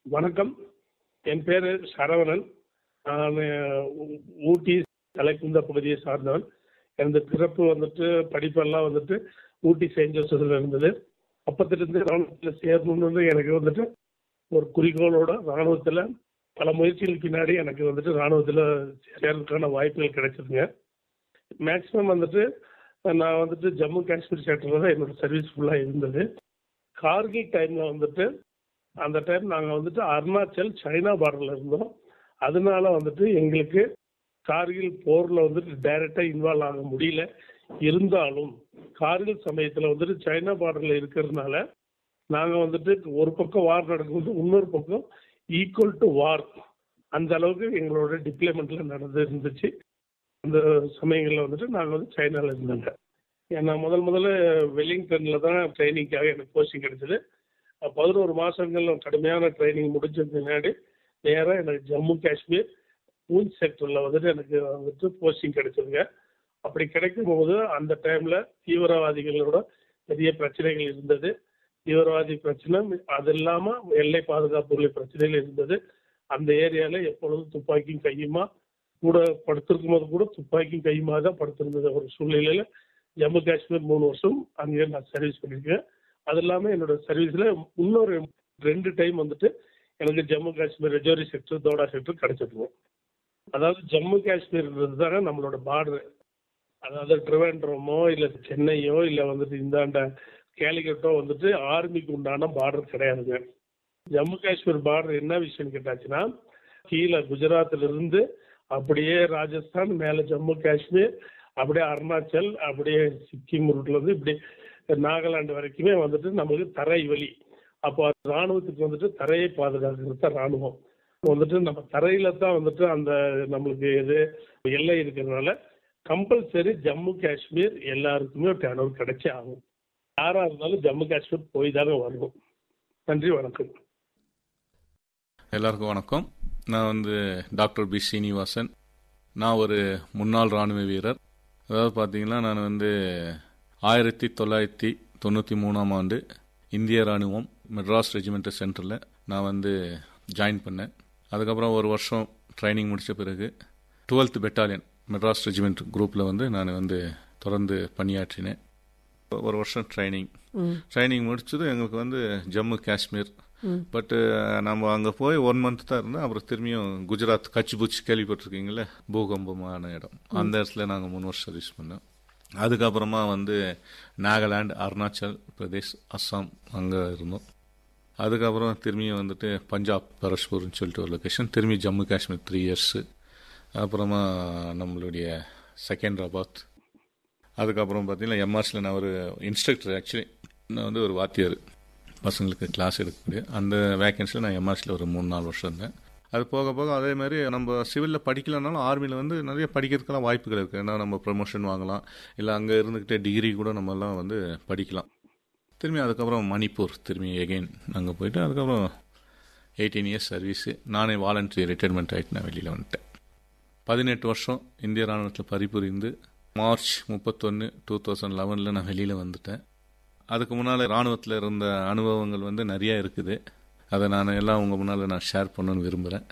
வணக்கம் என் பேர் சரவணன் நான் ஊ- ஊட்டி தலைக்குந்த பகுதியை சார்ந்தவன் எனது பிறப்பு வந்துட்டு படிப்பெல்லாம் வந்துட்டு ஊட்டி செயின்ட் ஜோசப்ல இருந்தது அப்பத்திலிருந்து ராணுவத்தில் சேரணும்னு எனக்கு வந்துட்டு ஒரு குறிக்கோளோட ராணுவத்தில் பல முயற்சிகள் பின்னாடி எனக்கு வந்துட்டு ராணுவத்தில் சேர்றதுக்கான வாய்ப்புகள் கிடைச்சதுங்க மேக்ஸிமம் வந்துட்டு நான் வந்துட்டு ஜம்மு காஷ்மீர் செக்டரில் தான் என்னோட சர்வீஸ் ஃபுல்லாக இருந்தது கார்கில் டைமில் வந்துட்டு அந்த டைம் நாங்கள் வந்துட்டு அருணாச்சல் சைனா பார்டரில் இருந்தோம் அதனால வந்துட்டு எங்களுக்கு கார்கில் போரில் வந்துட்டு டைரெக்டாக இன்வால்வ் ஆக முடியல இருந்தாலும் கார்கில் சமயத்தில் வந்துட்டு சைனா பார்டரில் இருக்கிறதுனால நாங்கள் வந்துட்டு ஒரு பக்கம் வார் நடக்கும்போது இன்னொரு பக்கம் ஈக்குவல் டு வார் அந்த அளவுக்கு எங்களோட டிப்ளமெண்ட்ல நடந்து இருந்துச்சு அந்த சமயங்களில் வந்துட்டு நாங்கள் வந்து சைனாவில் இருந்தோங்க ஏன்னா முதல் முதல்ல வெல்லிங்டனில் தான் ட்ரைனிங்காக எனக்கு போஸ்டிங் கிடைச்சது அஹ் பதினோரு மாதங்கள் கடுமையான ட்ரைனிங் முடிஞ்ச பின்னாடி நேராக எனக்கு ஜம்மு காஷ்மீர் பூஞ்ச் செக்டரில் வந்துட்டு எனக்கு வந்துட்டு போஸ்டிங் கிடைச்சதுங்க அப்படி கிடைக்கும் போது அந்த டைமில் தீவிரவாதிகளோட பெரிய பிரச்சனைகள் இருந்தது தீவிரவாதி பிரச்சனை அது இல்லாமல் எல்லை பாதுகாப்பு பிரச்சனைகள் இருந்தது அந்த ஏரியாவில் எப்பொழுதும் துப்பாக்கியும் கையுமா கூட படுத்திருக்கும் போது கூட துப்பாக்கியும் கையுமா தான் படுத்திருந்தது ஒரு சூழ்நிலையில் ஜம்மு காஷ்மீர் மூணு வருஷம் அங்கே நான் சர்வீஸ் பண்ணியிருக்கேன் அது இல்லாமல் என்னோட சர்வீஸில் இன்னொரு ரெண்டு டைம் வந்துட்டு எனக்கு ஜம்மு காஷ்மீர் ரெஜோரி செக்டர் தோடா செக்டர் கிடைச்சிருங்க அதாவது ஜம்மு காஷ்மீர்ன்றது தானே நம்மளோட பார்டர் அதாவது ட்ரிவாண்ட்ரமோ இல்லை சென்னையோ இல்லை வந்துட்டு இந்தாண்ட கேலிக்கட்டோ வந்துட்டு ஆர்மிக்கு உண்டான பார்டர் கிடையாதுங்க ஜம்மு காஷ்மீர் பார்டர் என்ன விஷயம்னு கேட்டாச்சுன்னா கீழே குஜராத்ல இருந்து அப்படியே ராஜஸ்தான் மேலே ஜம்மு காஷ்மீர் அப்படியே அருணாச்சல் அப்படியே சிக்கிம் ரூட்ல இருந்து இப்படி நாகாலாந்து வரைக்குமே வந்துட்டு நமக்கு தரை வழி அப்போ ராணுவத்துக்கு வந்துட்டு தரையை பாதுகாக்கிறது தான் ராணுவம் வந்துட்டு நம்ம தரையில தான் வந்துட்டு அந்த நம்மளுக்கு இது எல்லை இருக்கிறதுனால கம்பல்சரி ஜம்மு காஷ்மீர் எல்லாருக்குமே டேர்ன் ஓவர் கிடைச்சே ஆகும் யாரா இருந்தாலும் ஜம்மு காஷ்மீர் போய் தானே வரணும் நன்றி வணக்கம் எல்லாருக்கும் வணக்கம் நான் வந்து டாக்டர் பி சீனிவாசன் நான் ஒரு முன்னாள் ராணுவ வீரர் அதாவது பார்த்தீங்கன்னா நான் வந்து ஆயிரத்தி தொள்ளாயிரத்தி தொண்ணூற்றி மூணாம் ஆண்டு இந்திய ராணுவம் மெட்ராஸ் ரெஜிமெண்ட் சென்டரில் நான் வந்து ஜாயின் பண்ணேன் அதுக்கப்புறம் ஒரு வருஷம் ட்ரைனிங் முடித்த பிறகு டுவெல்த் பெட்டாலியன் மெட்ராஸ் ரெஜிமெண்ட் குரூப்பில் வந்து நான் வந்து தொடர்ந்து பணியாற்றினேன் ஒரு வருஷம் ட்ரைனிங் ட்ரைனிங் முடிச்சது எங்களுக்கு வந்து ஜம்மு காஷ்மீர் பட்டு நம்ம அங்கே போய் ஒன் மந்த் தான் இருந்தோம் அப்புறம் திரும்பியும் குஜராத் கட்சி புச்சி கேள்விப்பட்டிருக்கீங்களே பூகம்பமான இடம் அந்த இடத்துல நாங்கள் மூணு வருஷம் சர்வீஸ் பண்ணோம் அதுக்கப்புறமா வந்து நாகாலாந்து அருணாச்சல் பிரதேஷ் அஸ்ஸாம் அங்கே இருந்தோம் அதுக்கப்புறம் திரும்பியும் வந்துட்டு பஞ்சாப் பரஷ்பூர்னு சொல்லிட்டு ஒரு லொக்கேஷன் திரும்பி ஜம்மு காஷ்மீர் த்ரீ இயர்ஸு அப்புறமா நம்மளுடைய செகண்டராபாத் அதுக்கப்புறம் பார்த்தீங்கன்னா எம்ஆர்சியில் நான் ஒரு இன்ஸ்ட்ரக்டர் ஆக்சுவலி நான் வந்து ஒரு வாத்தியார் பசங்களுக்கு கிளாஸ் எடுக்கக்கூடிய அந்த வேகன்சியில் நான் எம்ஆர்சியில் ஒரு மூணு நாலு வருஷம் இருந்தேன் அது போக போக அதே மாதிரி நம்ம சிவிலில் படிக்கலனாலும் ஆர்மியில் வந்து நிறைய படிக்கிறதுக்கெல்லாம் வாய்ப்புகள் இருக்குது ஏன்னா நம்ம ப்ரமோஷன் வாங்கலாம் இல்லை அங்கே இருந்துக்கிட்டே டிகிரி கூட நம்மலாம் வந்து படிக்கலாம் திரும்பி அதுக்கப்புறம் மணிப்பூர் திரும்பி எகெயின் அங்கே போயிட்டு அதுக்கப்புறம் எயிட்டீன் இயர்ஸ் சர்வீஸு நானே வாலண்டரி ரிட்டைர்மெண்ட் ஆகிட்டு நான் வெளியில் வந்துட்டேன் பதினெட்டு வருஷம் இந்திய ராணுவத்தில் பறிபுரிந்து மார்ச் முப்பத்தொன்று டூ தௌசண்ட் லெவனில் நான் வெளியில் வந்துட்டேன் அதுக்கு முன்னால் ராணுவத்தில் இருந்த அனுபவங்கள் வந்து நிறையா இருக்குது அதை நான் எல்லாம் உங்கள் முன்னால் நான் ஷேர் பண்ணணும்னு விரும்புகிறேன்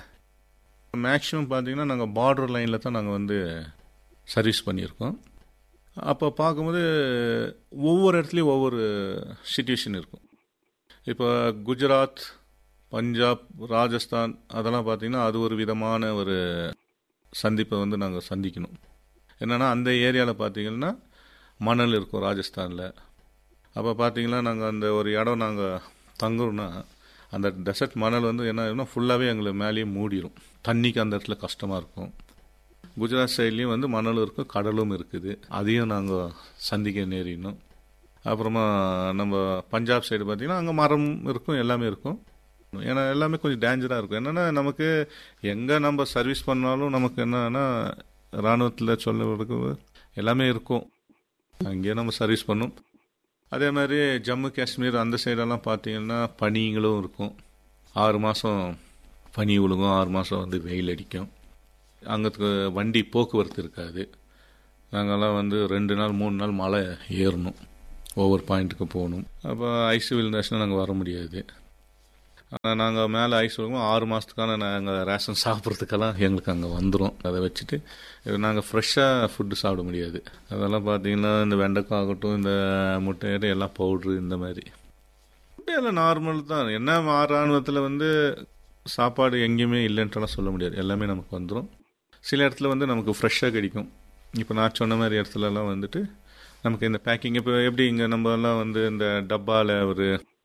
மேக்ஸிமம் பார்த்தீங்கன்னா நாங்கள் பார்டர் லைனில் தான் நாங்கள் வந்து சர்வீஸ் பண்ணியிருக்கோம் அப்போ பார்க்கும்போது ஒவ்வொரு இடத்துலையும் ஒவ்வொரு சுச்சுவேஷன் இருக்கும் இப்போ குஜராத் பஞ்சாப் ராஜஸ்தான் அதெல்லாம் பார்த்தீங்கன்னா அது ஒரு விதமான ஒரு சந்திப்பை வந்து நாங்கள் சந்திக்கணும் என்னென்னா அந்த ஏரியாவில் பார்த்தீங்கன்னா மணல் இருக்கும் ராஜஸ்தானில் அப்போ பார்த்தீங்கன்னா நாங்கள் அந்த ஒரு இடம் நாங்கள் தங்குறோம்னா அந்த டெசர்ட் மணல் வந்து என்ன ஆகுதுன்னா ஃபுல்லாகவே எங்களை மேலேயே மூடிடும் தண்ணிக்கு அந்த இடத்துல கஷ்டமாக இருக்கும் குஜராத் சைட்லேயும் வந்து மணலும் இருக்கும் கடலும் இருக்குது அதையும் நாங்கள் சந்திக்க நேரிடணும் அப்புறமா நம்ம பஞ்சாப் சைடு பார்த்திங்கன்னா அங்கே மரம் இருக்கும் எல்லாமே இருக்கும் ஏன்னா எல்லாமே கொஞ்சம் டேஞ்சராக இருக்கும் என்னென்னா நமக்கு எங்கே நம்ம சர்வீஸ் பண்ணாலும் நமக்கு என்னன்னா இராணுவத்தில் சொல்ல எல்லாமே இருக்கும் அங்கேயே நம்ம சர்வீஸ் பண்ணும் அதே மாதிரி ஜம்மு காஷ்மீர் அந்த சைடெல்லாம் பார்த்தீங்கன்னா பனிங்களும் இருக்கும் ஆறு மாதம் பனி விழுகும் ஆறு மாதம் வந்து வெயில் அடிக்கும் அங்கே வண்டி போக்குவரத்து இருக்காது நாங்கள்லாம் வந்து ரெண்டு நாள் மூணு நாள் மலை ஏறணும் ஒவ்வொரு பாயிண்ட்டுக்கு போகணும் அப்போ ஐஸ் விழுந்தாச்சுன்னா நாங்கள் வர முடியாது நாங்கள் மேலே ஐஸ் கொடுக்கும் ஆறு மாதத்துக்கான நாங்கள் ரேஷன் சாப்பிட்றதுக்கெல்லாம் எங்களுக்கு அங்கே வந்துடும் அதை வச்சுட்டு நாங்கள் ஃப்ரெஷ்ஷாக ஃபுட்டு சாப்பிட முடியாது அதெல்லாம் பார்த்தீங்கன்னா இந்த வெண்டைக்காய் ஆகட்டும் இந்த முட்டை எல்லாம் பவுட்ரு இந்த மாதிரி ஃபுட்டு எல்லாம் நார்மல் தான் என்ன ராணுவத்தில் வந்து சாப்பாடு எங்கேயுமே இல்லைன்ட்டுலாம் சொல்ல முடியாது எல்லாமே நமக்கு வந்துடும் சில இடத்துல வந்து நமக்கு ஃப்ரெஷ்ஷாக கிடைக்கும் இப்போ நான் சொன்ன மாதிரி இடத்துலலாம் வந்துட்டு நமக்கு இந்த பேக்கிங் இப்போ எப்படி இங்கே நம்ம எல்லாம் வந்து இந்த டப்பாவில் ஒரு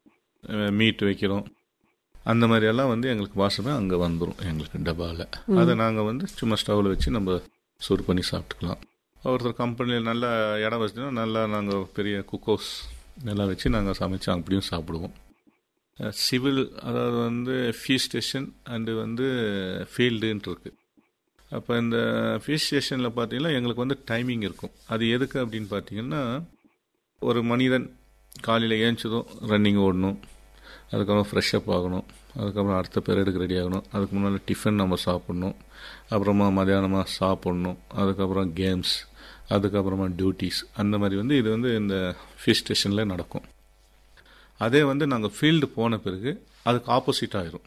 மீட் வைக்கிறோம் அந்த மாதிரி எல்லாம் வந்து எங்களுக்கு வாசமே அங்கே வந்துடும் எங்களுக்கு டப்பாவில் அதை நாங்கள் வந்து சும்மா ஸ்டவ்வில் வச்சு நம்ம சூடு பண்ணி சாப்பிட்டுக்கலாம் ஒருத்தர் கம்பெனியில் நல்ல இடம் வச்சுன்னா நல்லா நாங்கள் பெரிய குக்கோஸ் எல்லாம் வச்சு நாங்கள் சமைச்சு அப்படியும் சாப்பிடுவோம் சிவில் அதாவது வந்து ஃபீஸ் ஸ்டேஷன் அண்டு வந்து ஃபீல்டுன்ட்டு இருக்குது அப்போ இந்த ஃபீஸ் ஸ்டேஷனில் பார்த்தீங்கன்னா எங்களுக்கு வந்து டைமிங் இருக்கும் அது எதுக்கு அப்படின்னு பார்த்தீங்கன்னா ஒரு மனிதன் காலையில் ஏஞ்சதும் ரன்னிங் ஓடணும் அதுக்கப்புறம் ஃப்ரெஷ்அப் ஆகணும் அதுக்கப்புறம் அடுத்த பீரியடுக்கு ரெடி ஆகணும் அதுக்கு முன்னால் டிஃபன் நம்ம சாப்பிட்ணும் அப்புறமா மத்தியானமாக சாப்பிட்ணும் அதுக்கப்புறம் கேம்ஸ் அதுக்கப்புறமா டியூட்டிஸ் அந்த மாதிரி வந்து இது வந்து இந்த ஃபீஸ் ஸ்டேஷனில் நடக்கும் அதே வந்து நாங்கள் ஃபீல்டு போன பிறகு அதுக்கு ஆப்போசிட் ஆயிரும்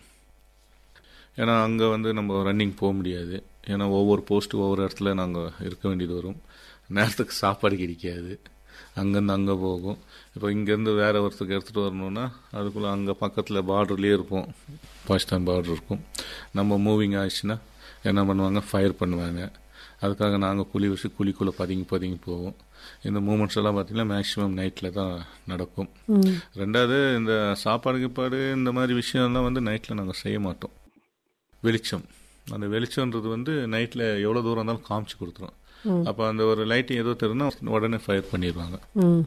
ஏன்னா அங்கே வந்து நம்ம ரன்னிங் போக முடியாது ஏன்னா ஒவ்வொரு போஸ்ட்டு ஒவ்வொரு இடத்துல நாங்கள் இருக்க வேண்டியது வரும் நேரத்துக்கு சாப்பாடு கிடைக்காது அங்கேருந்து அங்கே போகும் இப்போ இங்கேருந்து வேற ஒருத்தருக்கு எடுத்துகிட்டு வரணும்னா அதுக்குள்ளே அங்கே பக்கத்தில் பார்டர்லேயே இருப்போம் பாகிஸ்தான் பார்டர் இருக்கும் நம்ம மூவிங் ஆயிடுச்சுன்னா என்ன பண்ணுவாங்க ஃபயர் பண்ணுவாங்க அதுக்காக நாங்கள் குழி வச்சு குழிக்குள்ளே பதுங்கி பதுங்கி போவோம் இந்த மூமெண்ட்ஸ் எல்லாம் பார்த்தீங்கன்னா மேக்ஸிமம் நைட்டில் தான் நடக்கும் ரெண்டாவது இந்த சாப்பாடு கீப்பாடு இந்த மாதிரி விஷயம்லாம் வந்து நைட்டில் நாங்கள் செய்ய மாட்டோம் வெளிச்சம் அந்த வெளிச்சம்ன்றது வந்து நைட்டில் எவ்வளோ தூரம் இருந்தாலும் காமிச்சு கொடுத்துரும் அப்போ அந்த ஒரு லைட்டிங் ஏதோ தெரியுதுன்னா உடனே ஃபயர் பண்ணிடுவாங்க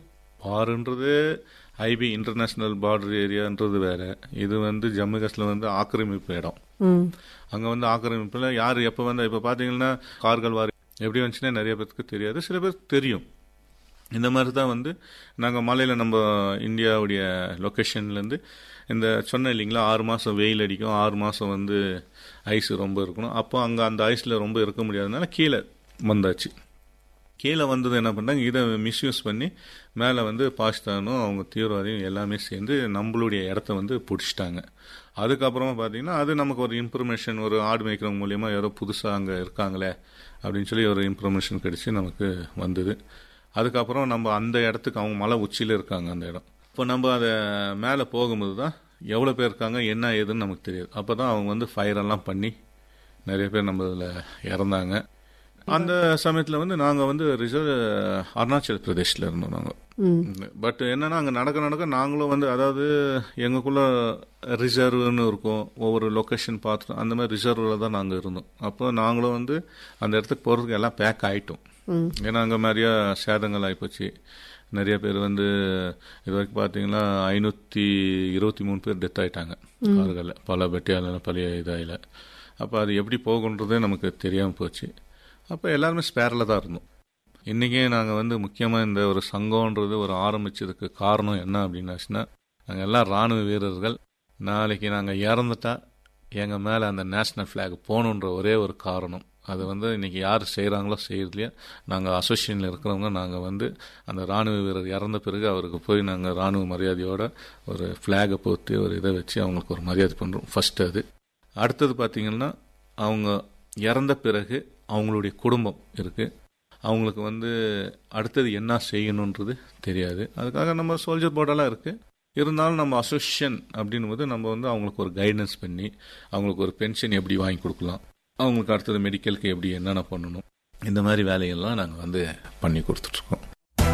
பாருன்றது ஐபி இன்டர்நேஷனல் பார்டர் ஏரியான்றது வேற இது வந்து ஜம்மு காஷ்மீர் வந்து ஆக்கிரமிப்பு இடம் அங்கே வந்து ஆக்கிரமிப்பில் யார் எப்போ வந்து இப்போ பார்த்தீங்கன்னா கார்கள் வாரி எப்படி வந்துச்சுன்னா நிறைய பேருக்கு தெரியாது சில பேருக்கு தெரியும் இந்த மாதிரி தான் வந்து நாங்கள் மலையில் நம்ம இந்தியாவுடைய லொக்கேஷன்லேருந்து இந்த சொன்னேன் இல்லைங்களா ஆறு மாதம் வெயில் அடிக்கும் ஆறு மாதம் வந்து ஐஸ் ரொம்ப இருக்கணும் அப்போ அங்கே அந்த ஐஸில் ரொம்ப இருக்க முடியாதனால கீழே வந்தாச்சு கீழே வந்தது என்ன பண்ணாங்க இதை மிஸ்யூஸ் பண்ணி மேலே வந்து பாகிஸ்தானும் அவங்க தீவிரவாதியும் எல்லாமே சேர்ந்து நம்மளுடைய இடத்த வந்து பிடிச்சிட்டாங்க அதுக்கப்புறமா பார்த்தீங்கன்னா அது நமக்கு ஒரு இன்ஃபர்மேஷன் ஒரு ஆடு மேய்க்கிறவங்க மூலியமாக யாரோ புதுசாக அங்கே இருக்காங்களே அப்படின்னு சொல்லி ஒரு இன்ஃபர்மேஷன் கிடைச்சி நமக்கு வந்தது அதுக்கப்புறம் நம்ம அந்த இடத்துக்கு அவங்க மலை உச்சியில் இருக்காங்க அந்த இடம் இப்போ நம்ம அதை மேலே போகும்போது தான் எவ்வளோ பேர் இருக்காங்க என்ன ஏதுன்னு நமக்கு தெரியாது அப்போ தான் அவங்க வந்து ஃபயரெல்லாம் பண்ணி நிறைய பேர் நம்ம இதில் இறந்தாங்க அந்த சமயத்தில் வந்து நாங்கள் வந்து ரிசர்வ் அருணாச்சல் பிரதேஷில் இருந்தோம் நாங்கள் பட் என்னன்னா அங்கே நடக்க நடக்க நாங்களும் வந்து அதாவது எங்களுக்குள்ள ரிசர்வ்னு இருக்கும் ஒவ்வொரு லொக்கேஷன் பார்த்துட்டு அந்த மாதிரி ரிசர்வில் தான் நாங்கள் இருந்தோம் அப்போ நாங்களும் வந்து அந்த இடத்துக்கு போகிறதுக்கு எல்லாம் பேக் ஆகிட்டோம் ஏன்னா அங்கே நிறையா சேதங்கள் ஆகிப்போச்சு நிறைய பேர் வந்து இது வரைக்கும் பார்த்தீங்கன்னா ஐநூற்றி இருபத்தி மூணு பேர் டெத் ஆகிட்டாங்க கார்களில் பல வெட்டியால பழைய இதாயில் அப்போ அது எப்படி போகுன்றதே நமக்கு தெரியாமல் போச்சு அப்போ எல்லாருமே ஸ்பேரில் தான் இருந்தோம் இன்றைக்கே நாங்கள் வந்து முக்கியமாக இந்த ஒரு சங்கம்ன்றது ஒரு ஆரம்பித்ததுக்கு காரணம் என்ன அப்படின்னாச்சுன்னா நாங்கள் எல்லாம் இராணுவ வீரர்கள் நாளைக்கு நாங்கள் இறந்துட்டா எங்கள் மேலே அந்த நேஷ்னல் ஃப்ளாக் போகணுன்ற ஒரே ஒரு காரணம் அது வந்து இன்றைக்கி யார் செய்கிறாங்களோ செய்யறதுலையே நாங்கள் அசோசியேஷனில் இருக்கிறவங்க நாங்கள் வந்து அந்த இராணுவ வீரர் இறந்த பிறகு அவருக்கு போய் நாங்கள் இராணுவ மரியாதையோட ஒரு ஃப்ளாகை போற்றி ஒரு இதை வச்சு அவங்களுக்கு ஒரு மரியாதை பண்ணுறோம் ஃபஸ்ட்டு அது அடுத்தது பார்த்திங்கன்னா அவங்க இறந்த பிறகு அவங்களுடைய குடும்பம் இருக்குது அவங்களுக்கு வந்து அடுத்தது என்ன செய்யணுன்றது தெரியாது அதுக்காக நம்ம சோல்ஜர் போர்டெல்லாம் இருக்குது இருந்தாலும் நம்ம அசோசியேஷன் அப்படின்னும் போது நம்ம வந்து அவங்களுக்கு ஒரு கைடன்ஸ் பண்ணி அவங்களுக்கு ஒரு பென்ஷன் எப்படி வாங்கி கொடுக்கலாம் அவங்களுக்கு அடுத்தது மெடிக்கலுக்கு எப்படி என்னென்ன பண்ணணும் இந்த மாதிரி வேலையெல்லாம் நாங்கள் வந்து பண்ணி கொடுத்துட்ருக்கோம்